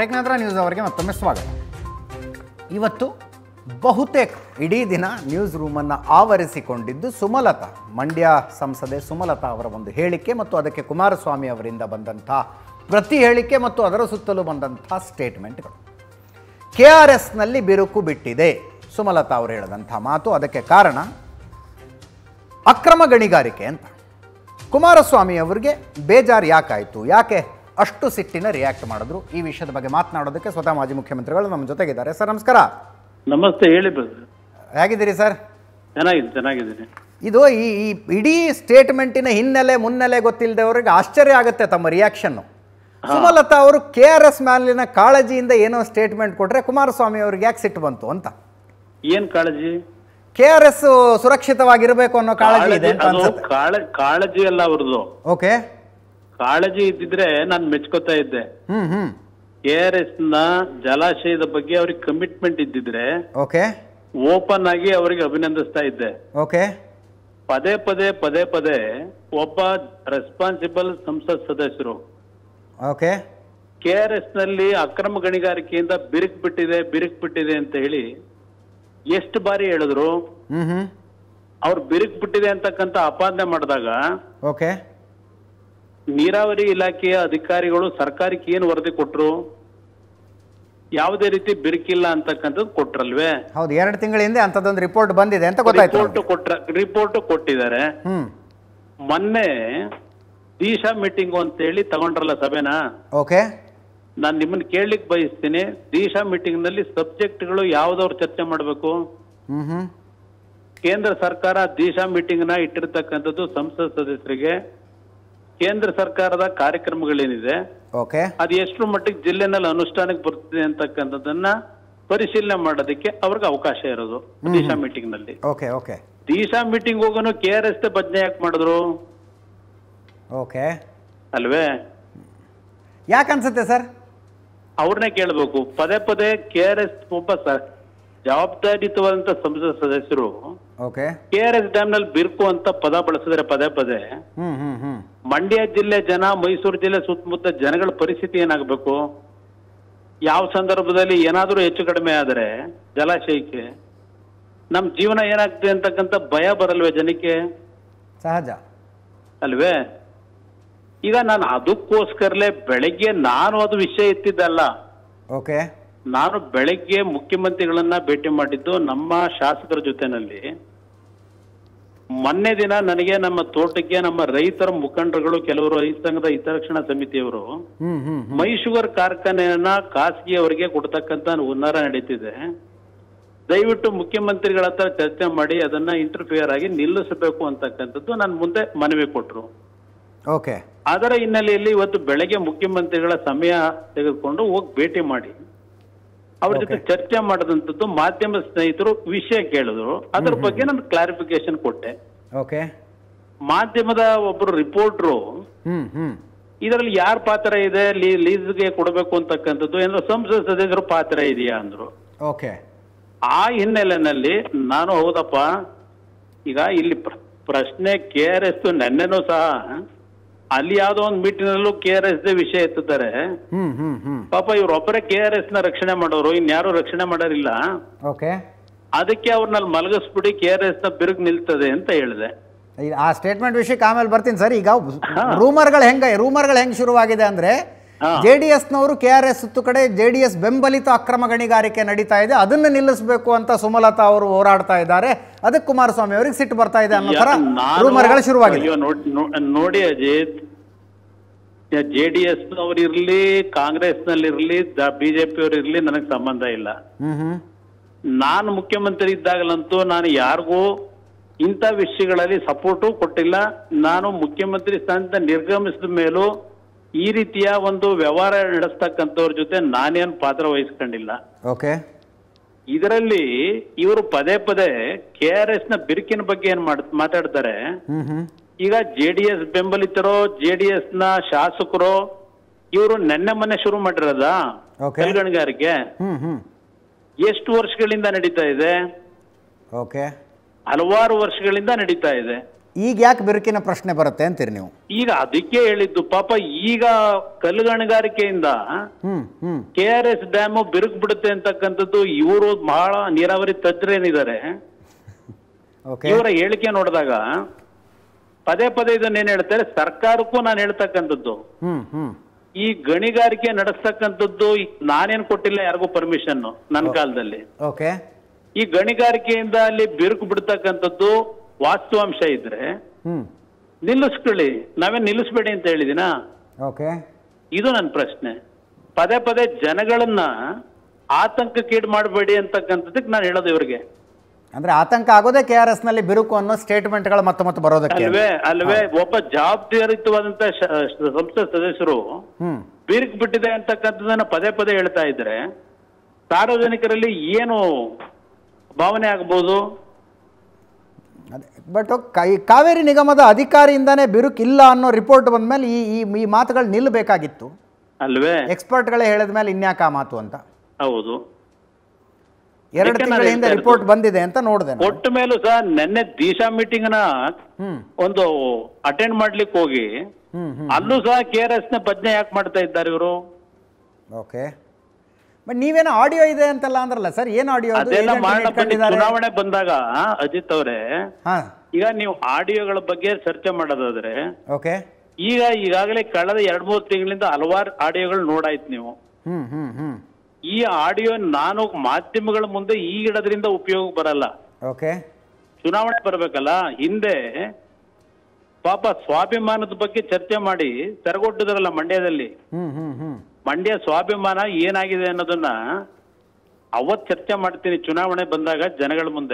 Break ನಂತರ news ಅವರಿಗೆ ಮತ್ತೊಮ್ಮೆ ಸ್ವಾಗತ ಇವತ್ತು ಬಹುತೇಕ ಇಡೀ ದಿನ ನ್ಯೂಸ್ ರೂಮನ್ನು ಆವರಿಸಿಕೊಂಡಿದ್ದು ಸುಮಲತಾ ಮಂಡ್ಯ ಸಂಸದೆ ಸುಮಲತಾ ಅವರ ಒಂದು ಹೇಳಿಕೆ ಮತ್ತು ಅದಕ್ಕೆ ಕುಮಾರಸ್ವಾಮಿ ಅವರಿಂದ ಬಂದಂಥ ಪ್ರತಿ ಹೇಳಿಕೆ ಮತ್ತು ಅದರ ಸುತ್ತಲೂ ಬಂದಂಥ ಸ್ಟೇಟ್ಮೆಂಟ್ಗಳು ಕೆ ಆರ್ ಎಸ್ನಲ್ಲಿ ಬಿರುಕು ಬಿಟ್ಟಿದೆ ಸುಮಲತಾ ಅವರು ಹೇಳಿದಂಥ ಮಾತು ಅದಕ್ಕೆ ಕಾರಣ ಅಕ್ರಮ ಗಣಿಗಾರಿಕೆ ಅಂತ ಕುಮಾರಸ್ವಾಮಿ ಅವರಿಗೆ ಬೇಜಾರು ಯಾಕಾಯಿತು ಯಾಕೆ ಅಷ್ಟು ಸಿಟ್ಟಿನ ರಿಯಾಕ್ಟ್ ಮಾಡಿದ್ರು ಈ ವಿಷಯದ ಬಗ್ಗೆ ಮಾತನಾಡೋದಕ್ಕೆ ಸ್ವತಃ ಮಾಜಿ ಮುಖ್ಯಮಂತ್ರಿಗಳು ನಮ್ಮ ಜೊತೆಗಿದ್ದಾರೆ ಸರ್ ನಮಸ್ಕಾರ ನಮಸ್ತೆ ಹೇಳಿ ಬ್ರದರ್ ಹೇಗಿದ್ದೀರಿ ಸರ್ ಚೆನ್ನಾಗಿದೆ ಚೆನ್ನಾಗಿದ್ದೀನಿ ಇದು ಈ ಈ ಇಡೀ ಸ್ಟೇಟ್ಮೆಂಟಿನ ಹಿನ್ನೆಲೆ ಮುನ್ನೆಲೆ ಗೊತ್ತಿಲ್ಲದವರಿಗೆ ಆಶ್ಚರ್ಯ ಆಗುತ್ತೆ ತಮ್ಮ ರಿಯಾಕ್ಷನ್ನು ಸುಮಲತಾ ಅವರು ಕೆ ಆರ್ ಎಸ್ ಮೇಲಿನ ಕಾಳಜಿಯಿಂದ ಏನೋ ಸ್ಟೇಟ್ಮೆಂಟ್ ಕೊಟ್ರೆ ಕುಮಾರಸ್ವಾಮಿ ಅವ್ರಿಗೆ ಯಾಕೆ ಸಿಟ್ಟು ಬಂತು ಅಂತ ಏನ್ ಕಾಳಜಿ ಕೆ ಆರ್ ಎಸ್ ಸುರಕ್ಷಿತವಾಗಿರಬೇಕು ಅನ್ನೋ ಕಾಳಜಿ ಇದೆ ಅಂತ ಅದು ಅನ್ಸುತ್ತೆ ಕಾಳ- ಕಾಳಜಿ ಅಲ್ಲ ಅವ್ರದ್ದು ಓಕೆ ಕಾಳಜಿ ಇದ್ದಿದ್ರೆ ನಾನು ಮೆಚ್ಕೋತಾ ಇದ್ದೆ ಹ್ಮ್ ಹ್ಮ್ ಕೆ ಆರ್ ಎಸ್ ನ ಜಲಾಶಯದ ಬಗ್ಗೆ ಅವ್ರಿಗೆ ಕಮಿಟ್ಮೆಂಟ್ ಇದ್ದಿದ್ರೆ ಓಕೆ ಓಪನ್ ಆಗಿ ಅವರಿಗೆ ಅಭಿನಂದಿಸ್ತಾ ಇದ್ದೆ ಓಕೆ ಪದೇ ಪದೇ ಪದೇ ಪದೇ ಒಬ್ಬ ರೆಸ್ಪಾನ್ಸಿಬಲ್ ಸಂಸತ್ ಸದಸ್ಯರು ಓಕೆ ಕೆ ಆರ್ ಎಸ್ ನಲ್ಲಿ ಅಕ್ರಮ ಗಣಿಗಾರಿಕೆಯಿಂದ ಬಿರುಕು ಬಿಟ್ಟಿದೆ ಬಿರುಕು ಬಿಟ್ಟಿದೆ ಅಂತ ಹೇಳಿ ಎಷ್ಟು ಬಾರಿ ಹೇಳಿದ್ರು ಹ್ಮ್ ಹ್ಮ್ ಅವ್ರು ಬಿರುಕು ಬಿಟ್ಟಿದೆ ಅಂತಕ್ಕಂಥ ಅಪಾದನೆ ಮಾಡಿದಾಗ ಓಕೆ ನೀರಾವರಿ ಇಲಾಖೆಯ ಅಧಿಕಾರಿಗಳು ಸರ್ಕಾರಕ್ಕೆ ಏನು ವರದಿ ಕೊಟ್ರು ಯಾವುದೇ ರೀತಿ ಬಿರುಕಿಲ್ಲ ಅಂತಕ್ಕಂಥದ್ದು ಕೊಟ್ರಲ್ವೇ ಹೌದು ಎರಡು ತಿಂಗಳ ಹಿಂದೆ ಅಂಥದ್ದೊಂದು ರಿಪೋರ್ಟ್ ಬಂದಿದೆ ಅಂತ ಗೊತ್ತಾಯ್ತು ರಿಪೋರ್ಟ್ ನಮ್ಗೆ. ಕೊಟ್ರ ರಿಪೋರ್ಟ್ ಕೊಟ್ಟಿದ್ದಾರೆ ಹ್ಮ್ ಮೊನ್ನೆ ದೀಶಾ ಮೀಟಿಂಗ್ ಅಂತ ಹೇಳಿ ತಗೊಂಡ್ರಲ್ಲ ಸಭೆನ ಓಕೆ ನಾನು ನಿಮ್ಮನ್ನ ಕೇಳಲಿಕ್ಕೆ ಬಯಸ್ತೀನಿ ದೀಶಾ ಮೀಟಿಂಗ್ ನಲ್ಲಿ ಸಬ್ಜೆಕ್ಟ್ಗಳು ಯಾವ್ದವ್ರು ಚರ್ಚೆ ಮಾಡಬೇಕು ಹ್ಮ್ ಹ್ಮ್ ಕೇಂದ್ರ ಸರ್ಕಾರ ದೀಶಾ ಮೀಟಿಂಗ್ ನ ಇಟ್ಟಿರ್ತಕ್ಕಂಥದ್ದು ಸಂಸತ್ ಸದಸ್ಯರಿಗೆ ಕೇಂದ್ರ ಸರ್ಕಾರದ ಕಾರ್ಯಕ್ರಮಗಳೇನಿದೆ ಓಕೆ ಅದು ಎಷ್ಟು ಮಟ್ಟಿಗೆ ಜಿಲ್ಲೆನಲ್ಲಿ ಅನುಷ್ಠಾನಕ್ಕೆ ಬರ್ತಿದೆ ಅಂತಕ್ಕಂಥದ್ದನ್ನ ಪರಿಶೀಲನೆ ಮಾಡೋದಕ್ಕೆ ಅವ್ರಿಗೆ ಅವಕಾಶ ಇರೋದು ದಿಶಾ ಮೀಟಿಂಗ್ ನಲ್ಲಿ ಓಕೆ ಓಕೆ ದಿಶಾ ಮೀಟಿಂಗ್ ಹೋಗೋನು ಕೆ ಆರ್ ಎಸ್ ಬಜ್ನೆ ಯಾಕೆ ಮಾಡಿದ್ರು ಓಕೆ ಅಲ್ವೇ ಯಾಕೆ ಅನ್ಸುತ್ತೆ ಸರ್ ಅವ್ರನ್ನೇ ಕೇಳಬೇಕು ಪದೇ ಪದೇ ಕೆ ಆರ್ ಎಸ್ ಒಬ್ಬ ಸ- ಜವಾಬ್ದಾರಿಯುತವಾದಂತ ಸಂಸತ್ ಸದಸ್ಯರು okay K R S dam ನಲ್ಲಿ ಬಿರ್ಕು ಅಂತ ಪದ ಬಳಸಿದ್ರೆ ಪದೇ ಪದೇ ಹ್ಮ್ ಹ್ಮ್ ಹ್ಮ್ ಮಂಡ್ಯ ಜಿಲ್ಲೆ ಜನ ಮೈಸೂರು ಜಿಲ್ಲೆ ಸುತ್ತಮುತ್ತ ಜನಗಳ ಪರಿಸ್ಥಿತಿ ಏನಾಗಬೇಕು ಯಾವ ಸಂದರ್ಭದಲ್ಲಿ ಏನಾದರೂ ಹೆಚ್ಚು ಕಡಿಮೆ ಆದರೆ ಜಲಾಶಯಕ್ಕೆ ನಮ್ಮ ಜೀವನ ಏನಾಗ್ತದೆ ಅಂತಕ್ಕಂಥ ಭಯ ಬರಲ್ವೇ ಜನಕ್ಕೆ ಸಹಜ ಅಲ್ವೇ ಈಗ ನಾನು ಅದಕ್ಕೋಸ್ಕರಲೇ ಬೆಳಗ್ಗೆ ನಾನು ಅದು ವಿಷಯ ಎತ್ತಿದ್ದಲ್ಲ ಓಕೆ ನಾನು ಬೆಳಗ್ಗೆ ಮುಖ್ಯಮಂತ್ರಿಗಳನ್ನ ಭೇಟಿ ಮಾಡಿದ್ದು ನಮ್ಮ ಶಾಸಕರ ಜೊತೆನಲ್ಲಿ ಮೊನ್ನೆ ದಿನ ನನಗೆ ನಮ್ಮ ತೋಟಕ್ಕೆ ನಮ್ಮ ರೈತರ ಮುಖಂಡರುಗಳು ಕೆಲವರು ರೈತ ಸಂಘದ ಹಿತರಕ್ಷಣಾ ಸಮಿತಿಯವರು ಹ್ಮ್ ಹ್ಮ್ ಮೈ ಶುಗರ್ ಕಾರ್ಖಾನೆಯನ್ನ ಖಾಸಗಿಯವರಿಗೆ ಕೊಡ್ತಕ್ಕಂತ ಹುನ್ನಾರ ನಡೀತಿದೆ ದಯವಿಟ್ಟು ಮುಖ್ಯಮಂತ್ರಿಗಳ ಹತ್ರ ಚರ್ಚೆ ಮಾಡಿ ಅದನ್ನ ಇಂಟರ್ಫಿಯರ್ ಆಗಿ ನಿಲ್ಲಿಸಬೇಕು ಅಂತಕ್ಕಂಥದ್ದು ನನ್ನ ಮುಂದೆ ಮನವಿ ಕೊಟ್ರು ಓಕೆ ಅದರ ಹಿನ್ನೆಲೆಯಲ್ಲಿ ಇವತ್ತು ಬೆಳಗ್ಗೆ ಮುಖ್ಯಮಂತ್ರಿಗಳ ಸಮಯ ತೆಗೆದುಕೊಂಡು ಹೋಗಿ ಭೇಟಿ ಮಾಡಿ ಅವ್ರ ಜೊತೆ ಚರ್ಚೆ ಮಾಡಿದಂಥದ್ದು ಮಾಧ್ಯಮ ಸ್ನೇಹಿತರು ವಿಷಯ ಕೇಳಿದ್ರು ಅದ್ರ ಬಗ್ಗೆ ನಾನು ಕ್ಲಾರಿಫಿಕೇಶನ್ ಕೊಟ್ಟೆ ಓಕೆ ಮಾಧ್ಯಮದ ಒಬ್ಬರು ರಿಪೋರ್ಟ್ರು ಹ್ಮ್ ಹ್ಮ್ ಇದರಲ್ಲಿ ಯಾರ ಪಾತ್ರ ಇದೆ ಲೀ- ಲೀಸ್ಗೆ ಕೊಡಬೇಕು ಅಂತಕ್ಕಂಥದ್ದು ಏನೋ ಸಂಸತ್ ಸದಸ್ಯರ ಪಾತ್ರ ಇದೆಯಾ ಅಂದ್ರು ಓಕೆ ಆ ಹಿನ್ನೆಲೆಯಲ್ಲಿ ನಾನು ಹೌದಪ್ಪ ಈಗ ಇಲ್ಲಿ ಪ್ರ- ಪ್ರಶ್ನೆ ಕೆ ಆರ್ ಎಸ್ ನೆನ್ನೆನೂ ಸಹ ಅಲ್ಲಿ ಯಾವ್ದೋ ಒಂದು ಮೀಟಿಂಗ್ನಲ್ಲೂ ಕೆ ಆರ್ ಎಸ್ ವಿಷಯ ಎತ್ತುತ್ತಾರೆ ಹ್ಮ್ ಹ್ಮ್ ಹ್ಮ್ ಪಾಪ ಇವ್ರೊಬ್ಬರೇ ಕೆ ಆರ್ ಎಸ್ ನ ರಕ್ಷಣೆ ಮಾಡೋರು ಇನ್ಯಾರು ರಕ್ಷಣೆ ಮಾಡೋರಿಲ್ಲ ಓಕೆ ಅದಕ್ಕೆ ಅವ್ರನ್ನ ಮಲಗಿಸ್ಬಿಡಿ ಕೆ ಆರ್ ಎಸ್ ನ ಬಿರುಕು ನಿಲ್ತದೆ ಅಂತ ಹೇಳಿದೆ ಈ- ಆ ಸ್ಟೇಟ್ಮೆಂಟ್ ವಿಷಯಕ್ಕೆ ಆಮೇಲೆ ಬರ್ತೀನಿ ಸರ್ ಈಗ ರೂಮರ್ಗಳು ಹೆಂಗ ರೂಮರ್ಗಳು ಹೆಂಗ್ ಶುರುವಾಗಿದೆ ಅಂದ್ರೆ ಹಾ. ಜೆ ಡಿ ಎಸ್ನವರು ಕೆ ಆರ್ ಎಸ್ ಸುತ್ತು ಕಡೆ ಜೆ ಡಿ ಎಸ್ ಬೆಂಬಲಿತ ಅಕ್ರಮ ಗಣಿಗಾರಿಕೆ ನಡೀತಾ ಇದೆ ಅದನ್ನು ನಿಲ್ಲಿಸಬೇಕು ಅಂತ ಸುಮಲತಾ ಅವರು ಹೋರಾಡ್ತಾ ಇದ್ದಾರೆ ಅದಕ್ಕೆ ಕುಮಾರಸ್ವಾಮಿ ಅವರಿಗೆ ಸಿಟ್ಟು ಬರ್ತಾ ಇದೆ ಅನ್ನೋ ತರ ನಾನು- ರೂಮರ್ಗಳು ಶುರುವಾಗಿದೆ ಅಯ್ಯೋ, ನೋಡ್- ನೋ- ನೋಡಿ ಅಜಿತ್ ಜೆ ಡಿ ಎಸ್ ಇರ್ಲಿ ಕಾಂಗ್ರೆಸ್ ನಲ್ಲಿ ಇರ್ಲಿ ಬಿಜೆಪಿ ಅವ್ರು ಇರ್ಲಿ ನನಗೆ ಸಂಬಂಧ ಇಲ್ಲ ಹ್ಮ್ ಹ್ಮ್ ನಾನು ಮುಖ್ಯಮಂತ್ರಿ ಇದ್ದಾಗಲಂತೂ ನಾನು ಯಾರಿಗೂ ಇಂಥ ವಿಷಯಗಳಲ್ಲಿ ಸಪೋರ್ಟು ಕೊಟ್ಟಿಲ್ಲ ನಾನು ಮುಖ್ಯಮಂತ್ರಿ ಸ್ಥಾನದಿಂದ ನಿರ್ಗಮಿಸಿದ ಮೇಲೂ ಈ ರೀತಿಯ ಒಂದು ವ್ಯವಹಾರ ನಡೆಸ್ತಕ್ಕಂಥವ್ರ ಜೊತೆ ನಾನೇನು ಪಾತ್ರ ವಹಿಸ್ಕೊಂಡಿಲ್ಲ ಓಕೆ ಇದರಲ್ಲಿ ಇವರು ಪದೇ ಪದೇ ಕೆ ಆರ್ ಎಸ್ ನ ಬಿರುಕಿನ ಬಗ್ಗೆ ಏನ್ ಮಾಡ್ ಮಾತಾಡ್ತಾರೆ ಹ್ಮ್ ಹ್ಮ್ ಈಗ ಜೆ ಡಿ ಎಸ್ ಬೆಂಬಲಿತರೋ ಜೆ ಡಿ ಎಸ್ ನ ಶಾಸಕರು ಇವರು ನೆನ್ನೆ ಮೊನ್ನೆ ಶುರು ಮಾಡಿರೋದ Okay. ಕಲ್ಗಣಿಗಾರಿಕೆ ಹ್ಮ್ ಹ್ಮ್ ಎಷ್ಟು ವರ್ಷಗಳಿಂದ ನಡೀತಾ ಇದೆ ಓಕೆ ಹಲವಾರು ವರ್ಷಗಳಿಂದ ನಡೀತಾ ಇದೆ ಈಗ ಯಾಕೆ ಬಿರುಕಿನ ಪ್ರಶ್ನೆ ಬರುತ್ತೆ ಅಂತೀರಿ ನೀವು ಈಗ ಅದಕ್ಕೆ ಹೇಳಿದ್ದು ಪಾಪ ಈಗ ಕಲ್ಲು ಗಣಿಗಾರಿಕೆಯಿಂದ ಹ್ಮ್ ಹ್ಮ್ ಕೆ ಆರ್ ಎಸ್ ಡ್ಯಾಮ್ ಬಿರುಕು ಬಿಡುತ್ತೆ ಅಂತಕ್ಕಂಥದ್ದು ಇವರು ಬಹಳ ನೀರಾವರಿ ತಜ್ಞರೇನಿದ್ದಾರೆ ಓಕೆ ಇವರ ಹೇಳಿಕೆ ನೋಡಿದಾಗ ಪದೇ ಪದೇ ಇದನ್ನ ಏನ್ ಹೇಳ್ತಾರೆ ಸರ್ಕಾರಕ್ಕೂ ನಾನು ಹೇಳ್ತಕ್ಕಂಥದ್ದು ಹ್ಮ್ ಹ್ಮ್ ಈ ಗಣಿಗಾರಿಕೆ ನಡೆಸ್ತಕ್ಕಂಥದ್ದು ನಾನೇನ್ ಕೊಟ್ಟಿಲ್ಲ ಯಾರಿಗೂ ಪರ್ಮಿಷನ್ ನನ್ನ ಕಾಲದಲ್ಲಿ ಓಕೆ ಈ ಗಣಿಗಾರಿಕೆಯಿಂದ ಅಲ್ಲಿ ಬಿರುಕು ಬಿಡ್ತಕ್ಕಂಥದ್ದು ವಾಸ್ತವಾಂಶ ಇದ್ರೆ ಹ್ಮ್ ನಿಲ್ಲಿಸ್ಕೊಳ್ಳಿ ನಾವೇನ್ ನಿಲ್ಲಿಸ್ಬೇಡಿ ಅಂತ ಹೇಳಿದಿನಾ ಓಕೆ ಇದು ನನ್ನ ಪ್ರಶ್ನೆ ಪದೇ ಪದೇ ಜನಗಳನ್ನ ಆತಂಕಕ್ಕೀಡು ಮಾಡಬೇಡಿ ಅಂತಕ್ಕಂಥದ್ದಕ್ಕೆ ನಾನು ಹೇಳೋದು ಇವ್ರಿಗೆ ಅಂದ್ರೆ ಆತಂಕ ಆಗೋದೇ ಕೆ ಆರ್ ಎಸ್ ನಲ್ಲಿ ಬಿರುಕು ಅನ್ನೋ ಸ್ಟೇಟ್ಮೆಂಟ್ಗಳು ಮತ್ತೆ ಮತ್ತೆ ಬರೋದಕ್ಕೆ ಅಲ್ವೇ ಅಲ್ವೇ ಒಬ್ಬ ಜವಾಬ್ದಾರಿಯುತವಾದಂತ ಶ- ಶ- ಸಂಸ್ಥೆ ಸದಸ್ಯರು ಹ್ಮ್ ಬೀರ್ಕ್ ಬಿಟ್ಟಿದೆ ಅಂತಕ್ಕಂಥದ್ದನ್ನ ಪದೇ ಪದೇ ಹೇಳ್ತಾ ಇದ್ರೆ ಸಾರ್ವಜನಿಕರಲ್ಲಿ ಏನು ಭಾವನೆ ಆಗ್ಬೋದು ಅದೇ ಬಟ್ ಈ ಕಾವೇರಿ ನಿಗಮದ ಅಧಿಕಾರಿಯಿಂದಾನೇ ಬಿರುಕಿಲ್ಲ ಅನ್ನೋ ರಿಪೋರ್ಟ್ ಬಂದ್ಮೇಲೆ ಈ ಈ ಈ ಮಾತುಗಳು ನಿಲ್ಲಬೇಕಾಗಿತ್ತು ಅಲ್ವೇ ಎಕ್ಸ್ಪರ್ಟ್ಗಳೇ ಹೇಳಿದ ಮೇಲೆ ಇನ್ಯಾಕ ಆ ಮಾತು ಅಂತ ಹೌದು ಎರಡು ಅದಕ್ಕೆ ನಾನು ತಿಂಗಳ ಹಿಂದೆ ಹೇಳ್ತಾ ರಿಪೋರ್ಟ್ ಬಂದಿದೆ ಅಂತ ನೋಡಿದೆ ನಾನು. ಕೊಟ್ಟ ಮೇಲೂ ಸಹ ನಿನ್ನೆ ದಿಶಾ ಮೀಟಿಂಗ್ ನ ಹ್ಮ್ ಒಂದು ಅಟೆಂಡ್ ಮಾಡ್ಲಿಕ್ಕೆ ಹೋಗಿ ಹ್ಮ್ ಹ್ಮ್ ಅಲ್ಲೂ ಸಹ ಕೆ ಆರ್ ಎಸ್ ನ ಪ್ರಜ್ಞೆ ಯಾಕೆ ಮಾಡ್ತಾ ಇದ್ದಾರೆ ಇವರು ಓಕೆ ಬಟ್ ನೀವೇನೋ ಆಡಿಯೋ ಇದೆ ಅಂತಲ್ಲ ಅಂದ್ರಲ್ಲ ಸರ್ ಏನು ಆಡಿಯೋ ಅದು ಅದೆಲ್ಲ agent ಮಾಡೋಣ ಬನ್ನಿ ಇಟ್ಕೊಂಡಿದ್ದಾರೆ? ಚುನಾವಣೆ ಬಂದಾಗ ಅಜಿತ್ ಅವರೇ ಹಾ ಈಗ ನೀವು ಆಡಿಯೋಗಳ ಬಗ್ಗೆ ಚರ್ಚೆ ಮಾಡೋದಾದ್ರೆ ಓಕೆ ಈಗ ಈಗಾಗಲೇ ಕಳೆದ ಎರಡ್ ಮೂರು ತಿಂಗಳಿಂದ ಹಲವಾರು ಆಡಿಯೋಗಳು ನೋಡಾಯ್ತು ನೀವು ಹ್ಮ್ ಹ್ಮ್ ಹ್ಮ್ ಈ ಆಡಿಯೋ ನಾನು ಮಾಧ್ಯಮಗಳ ಮುಂದೆ ಈಗಿಡೋದ್ರಿಂದ ಉಪಯೋಗ ಬರಲ್ಲ ಓಕೆ ಚುನಾವಣೆ ಬರಬೇಕಲ್ಲ ಹಿಂದೆ ಪಾಪ ಸ್ವಾಭಿಮಾನದ ಬಗ್ಗೆ ಚರ್ಚೆ ಮಾಡಿ ತೆರಗೊಟ್ಟಿದ್ರಲ್ಲ ಮಂಡ್ಯದಲ್ಲಿ ಹ್ಮ್ ಹ್ಮ್ ಹ್ಮ್ ಮಂಡ್ಯ ಸ್ವಾಭಿಮಾನ ಏನಾಗಿದೆ ಅನ್ನೋದನ್ನ ಅವತ್ ಚರ್ಚೆ ಮಾಡ್ತೀನಿ ಚುನಾವಣೆ ಬಂದಾಗ ಜನಗಳ ಮುಂದೆ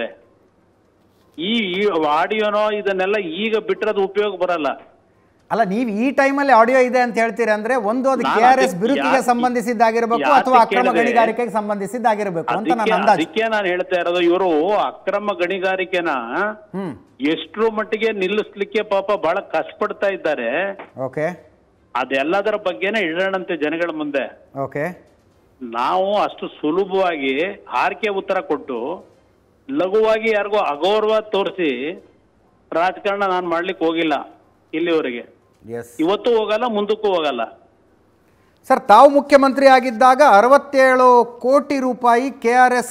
ಈ ಈ ಆಡಿಯೋನೋ ಇದನ್ನೆಲ್ಲ ಈಗ ಬಿಟ್ರದು ಉಪಯೋಗ ಬರಲ್ಲ ಅಲ್ಲ ನೀವು ಈ ಟೈಮಲ್ಲಿ ಆಡಿಯೋ ಇದೆ ಅಂತ ಹೇಳ್ತೀರಿ ಅಂದ್ರೆ ಒಂದು ಅದು ನಾನು ಕೆ ಆರ್ ಎಸ್ ಅದಕ್ಕೆ ಬಿರುಕಿಗೆ ಯಾಕೆ- ಸಂಬಂಧಿಸಿದ್ದಾಗಿರ್ಬೇಕು ಯಾಕೆ ಅಥವಾ ಅಕ್ರಮ ಕೇಳಿದೆ? ಗಣಿಗಾರಿಕೆಗೆ ಸಂಬಂಧಿಸಿದ್ದಾಗಿರ್ಬೇಕು ಅಂತ ನನ್ನ ಅದಕ್ಕೆ ಅಂದಾಜು ಅದಕ್ಕೆ ನಾನು ಹೇಳ್ತಾ ಇರೋದು ಇವರು ಅಕ್ರಮ ಗಣಿಗಾರಿಕೆನ ಹ್ಮ್ ಎಷ್ಟರ ಮಟ್ಟಿಗೆ ನಿಲ್ಲಿಸ್ಲಿಕ್ಕೆ ಪಾಪ ಬಹಳ ಕಷ್ಟಪಡ್ತಾ ಇದ್ದಾರೆ ಓಕೆ ಅದೆಲ್ಲದರ ಬಗ್ಗೆನೇ ಇಡೋಣಂತೆ ಜನಗಳ ಮುಂದೆ ಓಕೆ ನಾವು ಅಷ್ಟು ಸುಲಭವಾಗಿ ಹಾರಿಕೆ ಉತ್ತರ ಕೊಟ್ಟು ಲಘುವಾಗಿ ಯಾರಿಗೋ ಅಗೌರವ ತೋರಿಸಿ ರಾಜಕಾರಣ ನಾನು ಮಾಡ್ಲಿಕ್ಕೆ ಹೋಗಿಲ್ಲ ಇಲ್ಲಿವರೆಗೆ ಎಸ್ ಇವತ್ತು ಹೋಗಲ್ಲ ಮುಂದಕ್ಕೂ ಹೋಗಲ್ಲ ಸರ್ ತಾವು ಮುಖ್ಯಮಂತ್ರಿ ಆಗಿದ್ದಾಗ ಅರವತ್ತೇಳು ಕೋಟಿ ರೂಪಾಯಿ ಕೆ ಆರ್ ಎಸ್